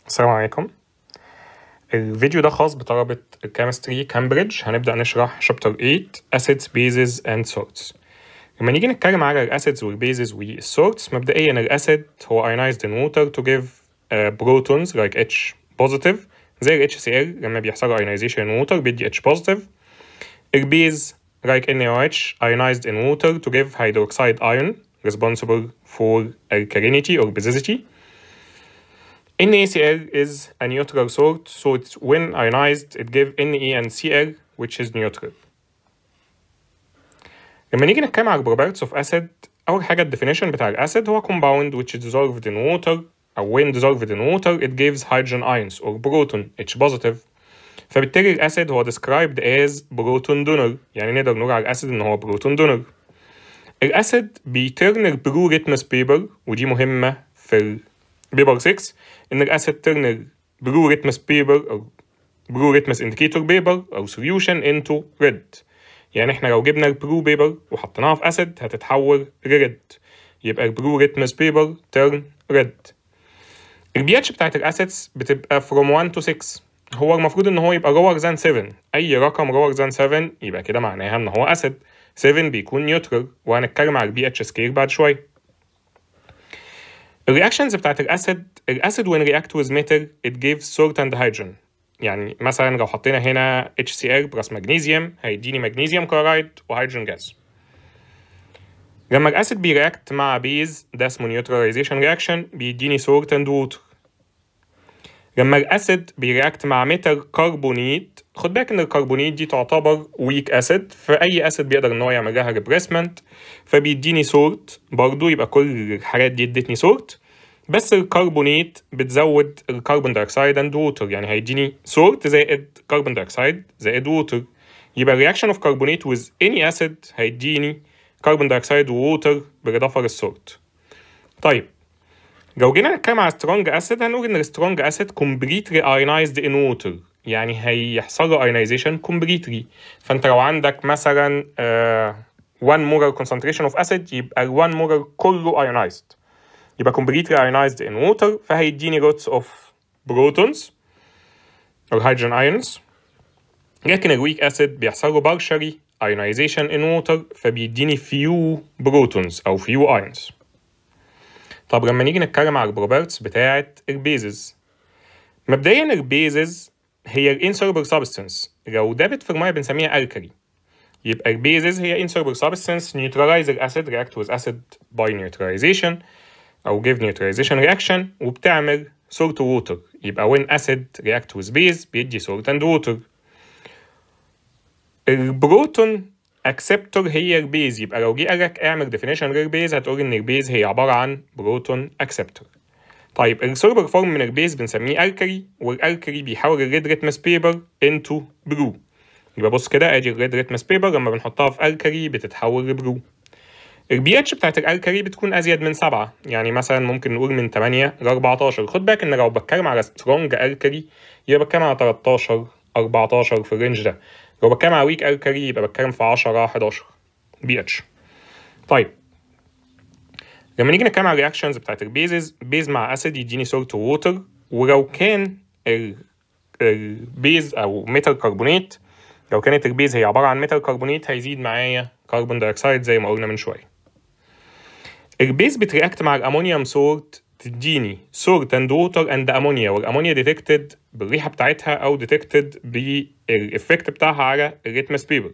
السلام عليكم الفيديو ده خاص بطلبة الكيمستري كامبريدج هنبدأ نشرح شابتر 8 acids bases and salts لما نيجي نتكلم على الاسيدز والبيزز والسورتس مبدئيا الاسيد هو ionized in water to give uh, protons like H positive زي ال HCl لما بيحصل ionization in water بيدي H positive البيز like NaOH ionized in water to give hydroxide ion responsible for alkalinity or basicity NaCl is a neutral salt, so it's when ionized it gives NaNCl which is neutral. لما نيجي نتكلم على properties of acid أول حاجة ال definition بتاع الأسيد هو compound which is dissolved in water أو when dissolved in water it gives hydrogen ions or proton H positive فبالتالي الأسيد هو described as proton donor يعني نقدر نقول على الأسيد إن هو proton donor الأسيد بيترن البرو ريتمس بيبر ودي مهمة في بيبر 6 إن الأسيد ترن برو ريتمس بيبر أو برو ريتمس انديكيتور بيبر أو solution into red يعني احنا لو جبنا البرو بيبر وحطيناها في أسيد هتتحول لريد يبقى البرو ريتمس بيبر ترن ريد البي اتش بتاعت الاسيدز بتبقى from 1 to 6 هو المفروض ان هو يبقى lower than 7 اي رقم lower than 7 يبقى كده معناها ان هو اسيد 7 بيكون نيوترال وهنتكلم على البي اتش سكيل بعد شويه الرياكشنز بتاعت الاسيد الاسيد when react with metal it gives salt and hydrogen يعني مثلا لو حطينا هنا HCl بلس مغنيسيوم هيديني مغنيسيوم كلورايد وهيدروجين جاز لما الاسيد بيرياكت مع بيز ده اسمه نيوتراليزيشن رياكشن بيديني سولت اند ووتر لما الاسيد بيرياكت مع ميتال كربونيت خد بالك ان الكربونيت دي تعتبر ويك اسيد فاي اسيد بيقدر ان هو يعمل لها ريبريسمنت فبيديني سولت برضو يبقى كل الحاجات دي ادتني سولت بس الكربونيت بتزود الكربون دايوكسيد اند ووتر يعني هيديني سولت زائد كربون دايوكسيد زائد ووتر يبقى الرياكشن اوف كربونيت with any acid هيديني كربون دايوكسيد ووتر بالاضافه للسولت طيب لو جينا نتكلم على سترونج اسيد هنقول ان السترونج اسيد كومبليتلي ايونايزد ان ووتر يعني هيحصل له ايونايزيشن كومبليتلي فانت لو عندك مثلا uh, 1 مولر concentration اوف اسيد يبقى ال 1 مولر كله ايونايزد يبقى completely ionized in water فهيديني lots of protons or hydrogen ions لكن الويك اسيد بيحصل له partially ionization in water فبيديني few protons أو few ions طب لما نيجي نتكلم على البروبرتس بتاعة البيزز مبدئيا البيزز هي الانسولبل سبستنس لو دابت في المية بنسميها الكالي يبقى البيزز هي insoluble substance neutralize الاسيد react with acid by neutralization أو give neutralization reaction وبتعمل salt water يبقى when acid react with base بيدي salt and water البروتون اكسبتور هي البيز يبقى لو جه قالك اعمل ديفينيشن للبيز هتقول ان البيز هي عباره عن بروتون اكسبتور طيب السولبر فورم من البيز بنسميه الكري والالكري بيحول الريد ريتمس بيبر انتو برو يبقى بص كده ادي الريد ريتمس بيبر لما بنحطها في الكري بتتحول لبرو البي اتش بتاعت الالكري بتكون ازيد من سبعة يعني مثلا ممكن نقول من 8 ل 14 خد بالك ان لو بتكلم على سترونج الكري يبقى بتكلم على 13 14 في الرينج ده لو بتكلم على ويك الكالي يبقى بتكلم في 10 11 بي اتش طيب لما نيجي نتكلم على الرياكشنز بتاعت البيزز بيز مع اسيد يديني سولت ووتر ولو كان البيز او ميتال كربونيت لو كانت البيز هي عباره عن ميتال كربونيت هيزيد معايا كربون دايوكسيد زي ما قلنا من شويه البيز بترياكت مع الامونيوم سولت تديني سولت اند ووتر اند امونيا والامونيا ديتكتد بالريحه بتاعتها او ديتكتد بالافكت بتاعها على الريتمس بيبر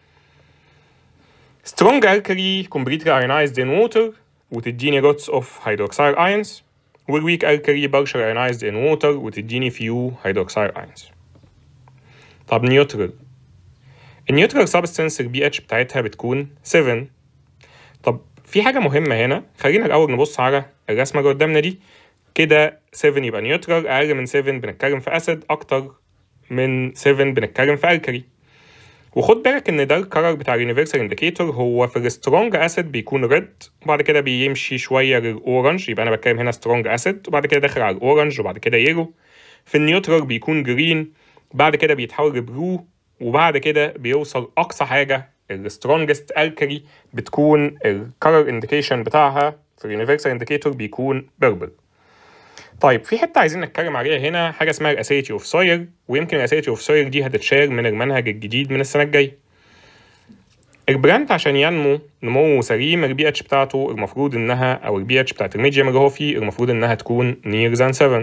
سترونج الكالي completely ionized in water وتديني lots of hydroxyl ions والweak alkali partially ionized in water وتديني few hydroxyl ions طب نيوترال النيوترال سبستنس البي اتش بتاعتها بتكون 7 طب في حاجة مهمة هنا خلينا الأول نبص على الرسمة اللي قدامنا دي كده 7 يبقى نيوترال أقل من 7 بنتكلم في أسيد أكتر من 7 بنتكلم في الكالي وخد بالك إن ده الكرر بتاع اليونيفرسال انديكيتور هو في السترونج أسيد بيكون ريد وبعد كده بيمشي شوية للأورنج يبقى أنا بتكلم هنا سترونج أسيد وبعد كده داخل على الأورنج وبعد كده يلو في النيوترال بيكون جرين بعد كده بيتحول لبلو وبعد كده بيوصل أقصى حاجة السترونجست الكالي بتكون الكالر انديكيشن بتاعها في اليونيفرسال انديكيتور بيكون بيربل طيب في حته عايزين نتكلم عليها هنا حاجه اسمها الاسيتي اوف سويل ويمكن الاسيتي اوف سويل دي هتتشال من المنهج الجديد من السنه الجايه البلانت عشان ينمو نمو سليم البي اتش بتاعته المفروض انها او البي اتش بتاعت الميديوم اللي هو فيه المفروض انها تكون نير ذان 7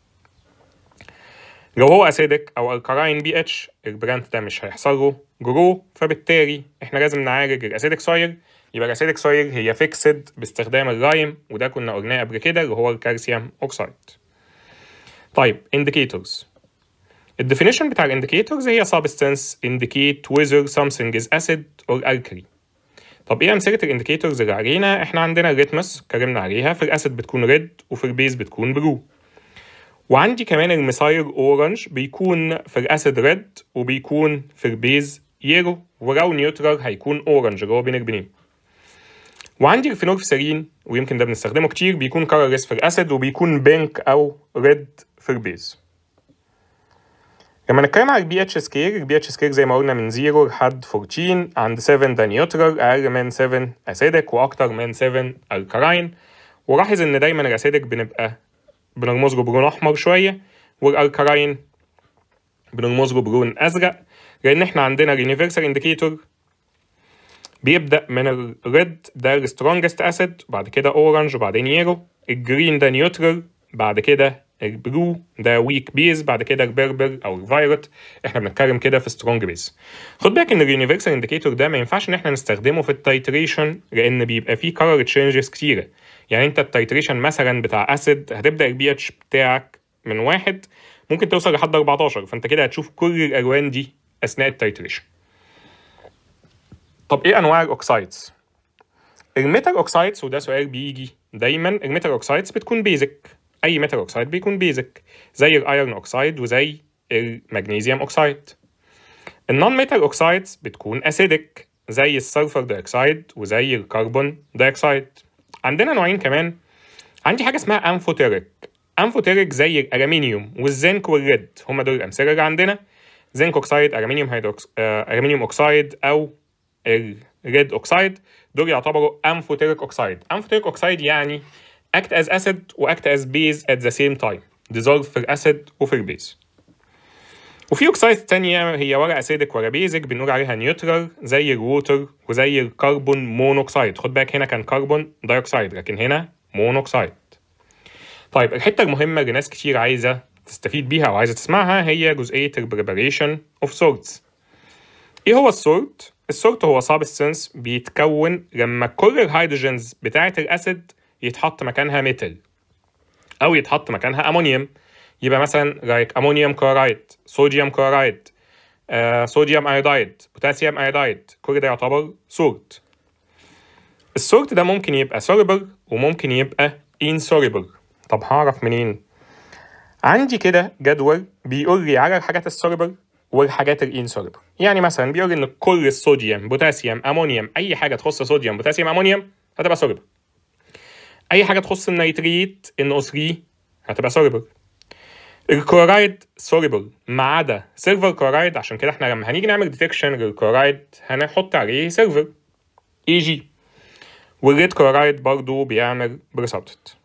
لو هو اسيدك او الكالاين بي اتش البلانت ده مش هيحصل له جرو فبالتالي احنا لازم نعالج الاسيدك سويل يبقى الاسيدك سويل هي فيكسد باستخدام اللايم وده كنا قلناه قبل كده اللي هو الكالسيوم اوكسايد طيب indicators الديفينيشن بتاع الانديكيتورز هي substance indicate whether something is acid or alkali طب ايه امثله الانديكيتورز اللي علينا احنا عندنا الريتمس اتكلمنا عليها في الاسيد بتكون ريد وفي البيز بتكون بلو وعندي كمان الميثايل اورنج بيكون في الاسيد ريد وبيكون في البيز يلو ولو نيوترال هيكون اورنج اللي هو بين البنين وعندي الفينولفسرين ويمكن ده بنستخدمه كتير بيكون كارلس في الاسيد وبيكون بينك او ريد في البيز لما نتكلم على البي اتش سكيل البي اتش سكيل زي ما قلنا من 0 لحد 14 عند 7 ده نيوترال اقل من 7 اسيدك واكتر من 7 الكراين ولاحظ ان دايما الاسيدك بنبقى بنرمز له بلون احمر شويه والالكراين بنرمز له بلون ازرق لان احنا عندنا اليونيفرسال انديكيتور بيبدا من الريد ده السترونجست اسيد وبعد كده اورنج وبعدين يلو الجرين ده نيوترال بعد كده البلو ده ويك بيز بعد كده البربر او الفايروت احنا بنتكلم كده في سترونج بيز خد بالك ان اليونيفرسال انديكيتور ده ما ينفعش ان احنا نستخدمه في التايتريشن لان بيبقى فيه كارر تشينجز كتيره يعني انت التايتريشن مثلا بتاع اسيد هتبدا البي اتش بتاعك من واحد ممكن توصل لحد 14 فانت كده هتشوف كل الالوان دي اثناء التايتريشن طب ايه انواع الاوكسايدز الميتال اوكسايدز وده سؤال بيجي دايما الميتال اوكسايدز بتكون بيزك اي ميتال اوكسايد بيكون بيزك زي الايرون اوكسايد وزي المغنيسيوم اوكسايد النون ميتال اوكسايدز بتكون اسيدك زي السلفر دايوكسايد وزي الكربون دايوكسايد عندنا نوعين كمان عندي حاجه اسمها امفوتيريك امفوتيريك زي الالمنيوم والزنك والريد هم دول الامثله اللي عندنا زنك اوكسايد الومنيوم هيدروكس آه، الومنيوم اوكسايد او الريد اوكسايد دول يعتبروا امفوتيريك اوكسايد امفوتيريك اوكسايد يعني act as acid و act as base at the same time dissolve في الاسيد وفي البيز وفي اوكسايد تانية هي ولا اسيدك ولا بيزك بنقول عليها نيوترال زي الووتر وزي الكربون مونوكسيد خد بالك هنا كان كربون دايوكسيد لكن هنا مونوكسيد طيب الحتة المهمة اللي ناس كتير عايزة تستفيد بيها أو عايزة تسمعها هي جزئية البريباريشن اوف سورتس ايه هو السورت؟ السورت هو سابستنس بيتكون لما كل الهيدروجينز بتاعة الأسيد يتحط مكانها ميتال أو يتحط مكانها أمونيوم يبقى مثلا لايك أمونيوم كلورايد صوديوم كلورايد آه، صوديوم ايودايد بوتاسيوم ايودايد كل ده يعتبر سورت السورت ده ممكن يبقى سوليبل وممكن يبقى insoluble طب هعرف منين؟ عندي كده جدول بيقول لي على الحاجات السوليبل والحاجات الانسوليبل يعني مثلا بيقول ان كل الصوديوم بوتاسيوم امونيوم اي حاجه تخص صوديوم بوتاسيوم امونيوم هتبقى سوليبل اي حاجه تخص النيتريت NO3 هتبقى سوليبل الكلورايد سوليبل ما عدا سيلفر كلورايد عشان كده احنا لما هنيجي نعمل ديتكشن للكلورايد هنحط عليه سيلفر اي جي والريد كلورايد برضو بيعمل بريسبتت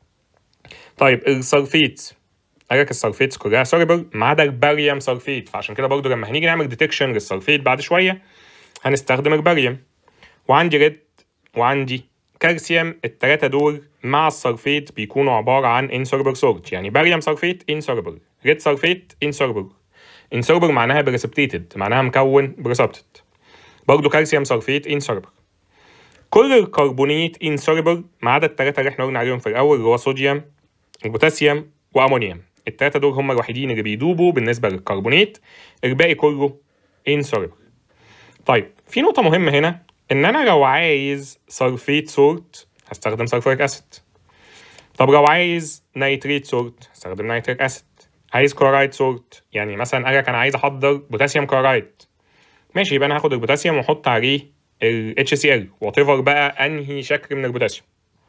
طيب السلفيت قالك السلفيتس كلها سوليبل ما عدا الباريوم سلفيت فعشان كده برضو لما هنيجي نعمل ديتكشن للسلفيت بعد شويه هنستخدم الباريوم وعندي ريد وعندي كالسيوم التلاتة دول مع السلفيت بيكونوا عبارة عن insoluble salt يعني باريوم سلفيت insoluble ريد سلفيت insoluble insoluble معناها precipitated معناها مكون precipitated برضه كالسيوم سلفيت insoluble كل الكربونيت insoluble ما عدا التلاتة اللي احنا قلنا عليهم في الأول اللي هو صوديوم البوتاسيوم وأمونيوم التلاتة دول هم الوحيدين اللي بيدوبوا بالنسبة للكربونيت الباقي كله insoluble طيب في نقطة مهمة هنا إن أنا لو عايز سلفيت سورت هستخدم سلفوريك أسيد طب لو عايز نيتريت سورت هستخدم نيتريك أسيد عايز كلورايد سورت يعني مثلا قالك أنا عايز أحضر بوتاسيوم كلورايد ماشي يبقى أنا هاخد البوتاسيوم وأحط عليه ال HCl وات ايفر بقى أنهي شكل من البوتاسيوم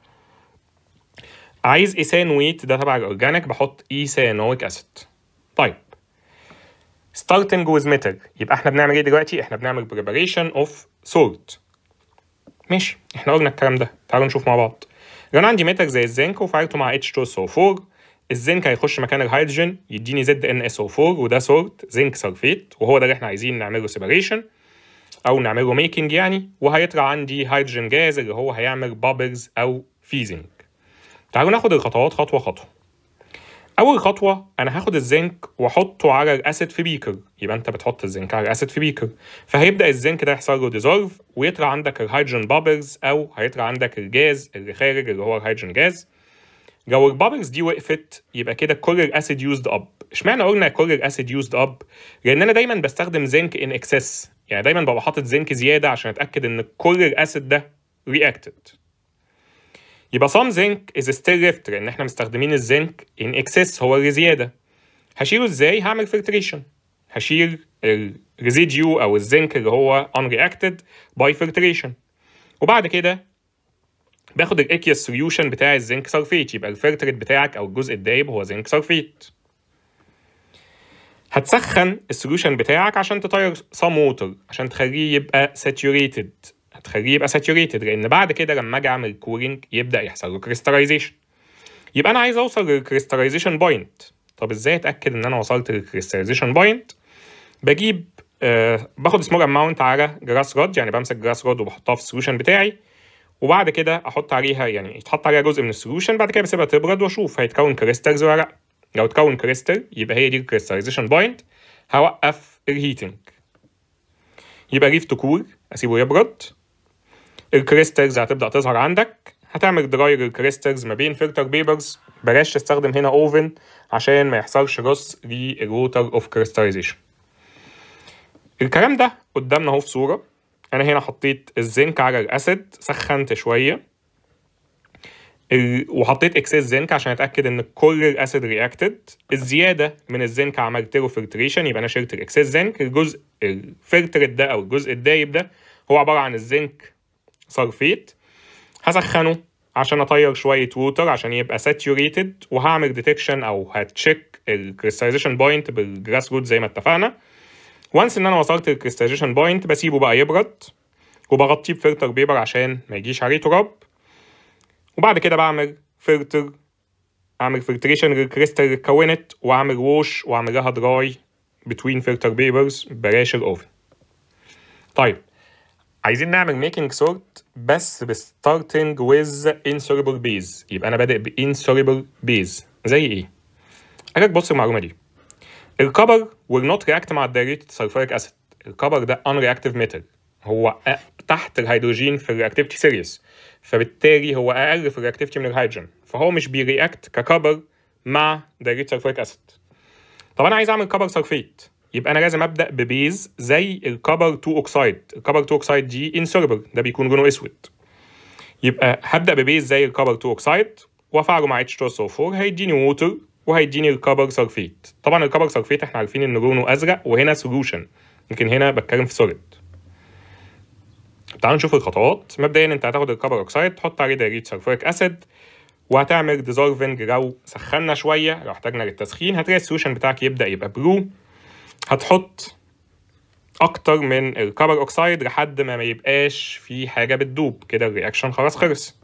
عايز ايثانويت ده تبع الاورجانيك بحط ايثانويك اسيد طيب starting with metal يبقى احنا بنعمل ايه دلوقتي احنا بنعمل preparation of salt ماشي احنا قلنا الكلام ده تعالوا نشوف مع بعض لو انا عندي ميتال زي الزنك وفعلته مع H2SO4 الزنك هيخش مكان الهيدروجين يديني زد ان اس او 4 وده سورت زنك سلفيت وهو ده اللي احنا عايزين نعمله سيبريشن او نعمله ميكنج يعني وهيطلع عندي هيدروجين جاز اللي هو هيعمل بابلز او فيزنج تعالوا ناخد الخطوات خطوه خطوه اول خطوه انا هاخد الزنك واحطه على الاسيد في بيكر يبقى انت بتحط الزنك على الاسيد في بيكر فهيبدا الزنك ده يحصل له ديزولف ويطلع عندك الهيدروجين بابلز او هيطلع عندك الجاز اللي خارج اللي هو الهيدروجين جاز لو البابلز دي وقفت يبقى كده كل الاسيد يوزد اب اشمعنى قلنا كل الاسيد يوزد اب لان انا دايما بستخدم زنك ان اكسس يعني دايما ببقى حاطط زنك زياده عشان اتاكد ان كل الاسيد ده رياكتد يبقى some zinc is still left لان احنا مستخدمين الزنك in excess هو اللي زياده هشيله ازاي هعمل filtration هشيل الريزيديو او الزنك اللي هو unreacted by filtration وبعد كده باخد الاكياس سوليوشن بتاع الزنك سلفيت يبقى الفلترت بتاعك او الجزء الدايب هو زنك سلفيت هتسخن السوليوشن بتاعك عشان تطير some water عشان تخليه يبقى saturated هتخليه يبقى saturated لان بعد كده لما اجي اعمل كولينج يبدا يحصل له كريستاليزيشن يبقى انا عايز اوصل للكريستاليزيشن بوينت طب ازاي اتاكد ان انا وصلت للكريستاليزيشن بوينت بجيب آه باخد سمول اماونت على جراس رود يعني بمسك جراس رود وبحطها في السوليوشن بتاعي وبعد كده احط عليها يعني يتحط عليها جزء من السوليوشن بعد كده بسيبها تبرد واشوف هيتكون كريستالز ولا لا لو اتكون كريستال يبقى هي دي الكريستاليزيشن بوينت هوقف الهيتنج يبقى ريف تكور اسيبه يبرد الكريستالز هتبدا تظهر عندك هتعمل دراي للكريستالز ما بين فلتر بيبرز بلاش تستخدم هنا اوفن عشان ما يحصلش رص للوتر اوف كريستاليزيشن الكلام ده قدامنا اهو في صوره انا هنا حطيت الزنك على الاسيد سخنت شويه ال... وحطيت اكسس زنك عشان اتاكد ان كل الاسيد رياكتد الزياده من الزنك عملت له فلتريشن يبقى انا شلت الاكسس زنك الجزء الفلترت ده او الجزء الدايب ده هو عباره عن الزنك سلفيت هسخنه عشان اطير شويه ووتر عشان يبقى ساتوريتد وهعمل ديتكشن او هتشيك الكريستاليزيشن بوينت بالجراس روت زي ما اتفقنا وانس ان انا وصلت للكريستاليزيشن بوينت بسيبه بقى يبرد وبغطيه بفلتر بيبر عشان ما يجيش عليه تراب وبعد كده بعمل فلتر اعمل فلتريشن للكريستال اللي اتكونت واعمل ووش واعمل لها دراي بتوين فلتر بيبرز بلاش الاوفن طيب عايزين نعمل ميكنج سورت بس بستارتنج ويز insoluble بيز يبقى انا بادئ ب insoluble بيز زي ايه؟ قالك بص المعلومه دي الكبر will not react مع الدايريتد سلفوريك اسيد الكبر ده unreactive metal هو تحت الهيدروجين في الرياكتيفيتي سيريس فبالتالي هو اقل في الرياكتيفيتي من الهيدروجين فهو مش بيرياكت ككبر مع دايريتد سلفوريك اسيد طب انا عايز اعمل كبر سلفيت يبقى انا لازم ابدا ببيز زي الكبر 2 اوكسايد الكبر 2 اوكسايد دي انسولبل ده بيكون لونه اسود يبقى هبدا ببيز زي الكبر 2 اوكسايد وافعله مع H2SO4 هيديني ووتر وهيديني الكبر سلفيت طبعا الكبر سلفيت احنا عارفين ان لونه ازرق وهنا سولوشن لكن هنا بتكلم في سوليد تعالوا نشوف الخطوات مبدئيا انت هتاخد الكبر اوكسايد تحط عليه دايريت سلفوريك اسيد وهتعمل ديزولفنج لو سخنا شويه لو احتاجنا للتسخين هتلاقي السولوشن بتاعك يبدا يبقى بلو هتحط اكتر من الكبر اوكسايد لحد ما ما يبقاش في حاجه بتدوب كده الرياكشن خلاص خلص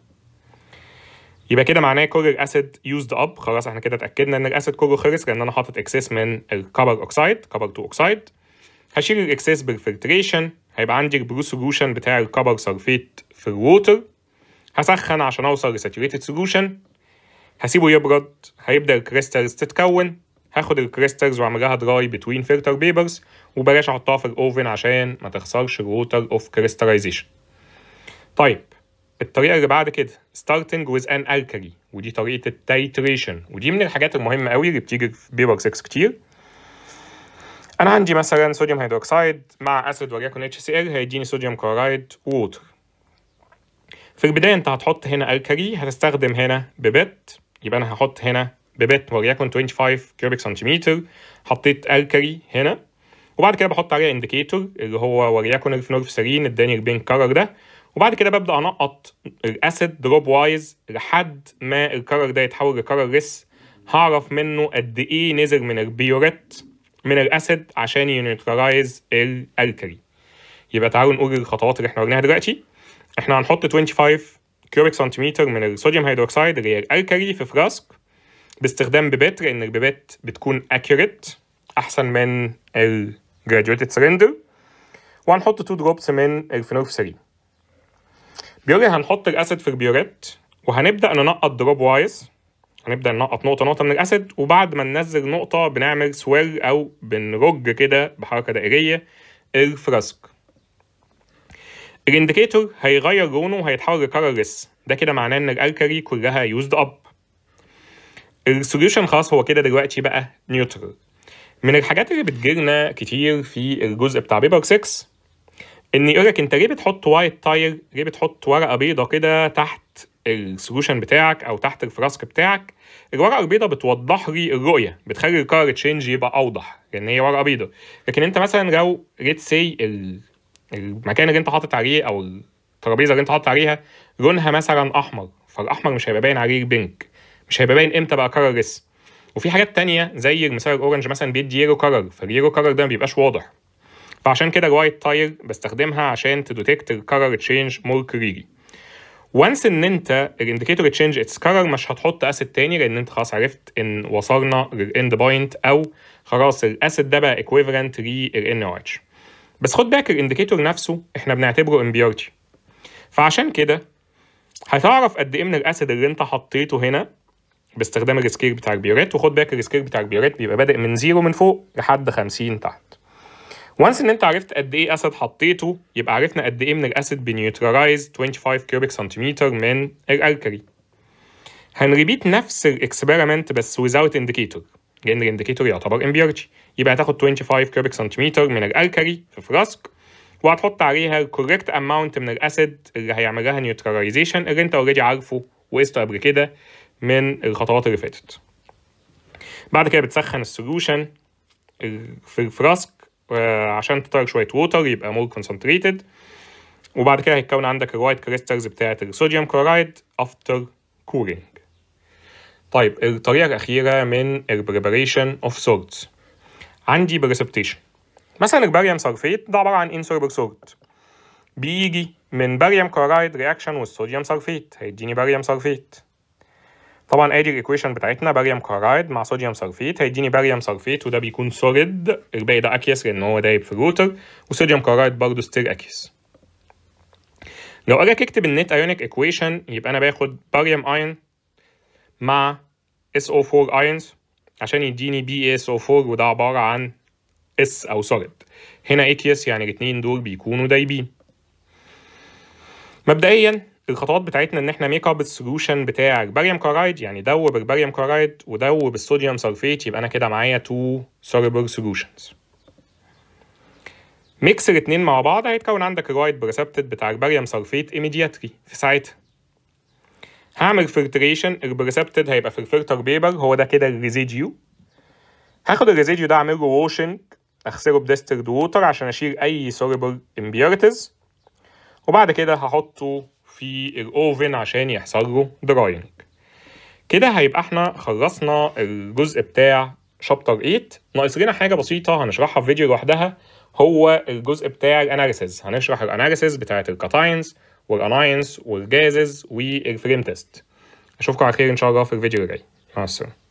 يبقى كده معناه كل الاسيد يوزد اب خلاص احنا كده اتاكدنا ان الاسيد كله خلص لان انا حاطط اكسس من الكبر اوكسايد كبر 2 اوكسايد هشيل الاكسس بالفلتريشن هيبقى عندي البلو سولوشن بتاع الكبر سلفيت في الووتر هسخن عشان اوصل لساتوريتد سولوشن هسيبه يبرد هيبدا الكريستالز تتكون هاخد الكريستالز واعمل لها دراي بتوين فلتر بيبرز وبلاش احطها في الاوفن عشان ما تخسرش الووتر اوف كريستاليزيشن طيب الطريقه اللي بعد كده starting with an alkali ودي طريقه التايتريشن ودي من الحاجات المهمه قوي اللي بتيجي في بيبر 6 كتير انا عندي مثلا صوديوم هيدروكسيد مع اسيد وليكن HCl هيديني صوديوم كلورايد ووتر في البدايه انت هتحط هنا الكالي هتستخدم هنا ببت يبقى انا هحط هنا ببت وليكن 25 كيوبيك سنتيمتر حطيت الكالي هنا وبعد كده بحط عليها انديكيتور اللي هو وليكن الفنورفسرين اداني البينك كلر ده وبعد كده ببدا انقط الاسيد دروب وايز لحد ما الكلر ده يتحول لكلر لس هعرف منه قد ايه نزل من البيوريت من الاسيد عشان ينيوترالايز الالكالي يبقى تعالوا نقول الخطوات اللي احنا قلناها دلوقتي احنا هنحط 25 كيوبيك سنتيمتر من الصوديوم هيدروكسيد اللي هي الالكالي في فلاسك باستخدام بيبات لان البيبات بتكون accurate احسن من ال graduated cylinder وهنحط 2 دروبس من الفينولفسرين بيقول لي هنحط الاسيد في البيوريت وهنبدا ننقط دروب وايز هنبدا ننقط نقطه نقطه من الاسيد وبعد ما ننزل نقطه بنعمل سوير او بنرج كده بحركه دائريه الفراسك الانديكيتور هيغير لونه وهيتحول لكارلس ده كده معناه ان الالكالي كلها يوزد اب السوليوشن خلاص هو كده دلوقتي بقى نيوترال من الحاجات اللي بتجيلنا كتير في الجزء بتاع بيبر 6 ان يقولك انت ليه بتحط وايت تاير ليه بتحط ورقه بيضه كده تحت السوليوشن بتاعك او تحت الفراسك بتاعك الورقه البيضاء بتوضح لي الرؤيه بتخلي الكار تشينج يبقى اوضح لان هي ورقه بيضاء لكن انت مثلا لو ريت سي المكان اللي انت حاطط عليه او الترابيزه اللي انت حاطط عليها لونها مثلا احمر فالاحمر مش هيبقى باين عليه البينك مش هيبقى باين امتى بقى كرر لسه وفي حاجات تانية زي المثال الاورنج مثلا بيدي يلو كرر فاليلو كرر ده ما بيبقاش واضح فعشان كده الوايت تاير بستخدمها عشان تديتكت الكرر تشينج مور كليري وانس ان انت الانديكيتور تشينج اتس كرر مش هتحط اسيد تاني لان انت خلاص عرفت ان وصلنا للاند بوينت او خلاص الاسيد ده بقى ايكويفالنت للان او اتش بس خد بالك الانديكيتور نفسه احنا بنعتبره امبيورتي فعشان كده هتعرف قد ايه من الاسيد اللي انت حطيته هنا باستخدام السكيل بتاع البيوريت وخد بالك السكيل بتاع البيوريت بيبقى بادئ من زيرو من فوق لحد 50 تحت وانس ان انت عرفت قد ايه اسيد حطيته يبقى عرفنا قد ايه من الاسيد بنيوترالايز 25 كيوبيك سنتيمتر من الالكالي هنريبيت نفس الاكسبيرمنت بس without indicator لان الانديكيتور يعتبر امبيورتي يبقى هتاخد 25 كيوبيك سنتيمتر من الالكالي في فراسك وهتحط عليها الكوريكت اماونت من الاسيد اللي هيعمل لها نيوتراليزيشن اللي انت اوريدي عارفه وقسته قبل كده من الخطوات اللي فاتت بعد كده بتسخن السوليوشن في الفراسك عشان تطلق شويه ووتر يبقى مور كونسنتريتد وبعد كده هيتكون عندك الوايت كريستالز بتاعه الصوديوم كلورايد افتر كولينج طيب الطريقه الاخيره من البريباريشن اوف سولتس عندي بريسبتيشن مثلا الباريوم سلفيت ده عباره عن انسولبل سولت بيجي من باريوم كلورايد رياكشن والصوديوم سلفيت هيديني باريوم سلفيت طبعا ادي الايكويشن بتاعتنا باريوم كلورايد مع صوديوم سلفيت هيديني باريوم سلفيت وده بيكون سوليد الباقي ده اكيس لان هو دايب في الروتر وصوديوم كلورايد برضه ستيل اكيس لو اجي اكتب النت ايونيك ايكويشن يبقى انا باخد باريوم ايون مع SO4 ايونز عشان يديني BaSO4 وده عبارة عن اس او سوليد هنا اكيس يعني الاتنين دول بيكونوا دايبين مبدئيا الخطوات بتاعتنا ان احنا ميك اب السوليوشن بتاع الباريوم كلورايد يعني دوب الباريوم كلورايد ودوب الصوديوم سلفيت يبقى انا كده معايا تو soluble solutions ميكس الاتنين مع بعض هيتكون عندك الوايت بريسبتد بتاع الباريوم سلفيت immediately في ساعتها هعمل فلتريشن البريسبتد هيبقى في الفلتر بيبر هو ده كده الريزيديو هاخد الريزيديو ده اعمل له ووشنج اغسله بديسترد ووتر عشان اشيل اي سوليبل امبيورتيز وبعد كده هحطه في الاوفن عشان يحصل له دراينج كده هيبقى احنا خلصنا الجزء بتاع شابتر 8 ناقص لنا حاجه بسيطه هنشرحها في فيديو لوحدها هو الجزء بتاع الاناليسيز هنشرح الاناليسيز بتاعت الكاتاينز والاناينز والجازز والفريم تيست اشوفكم على خير ان شاء الله في الفيديو الجاي مع السلامه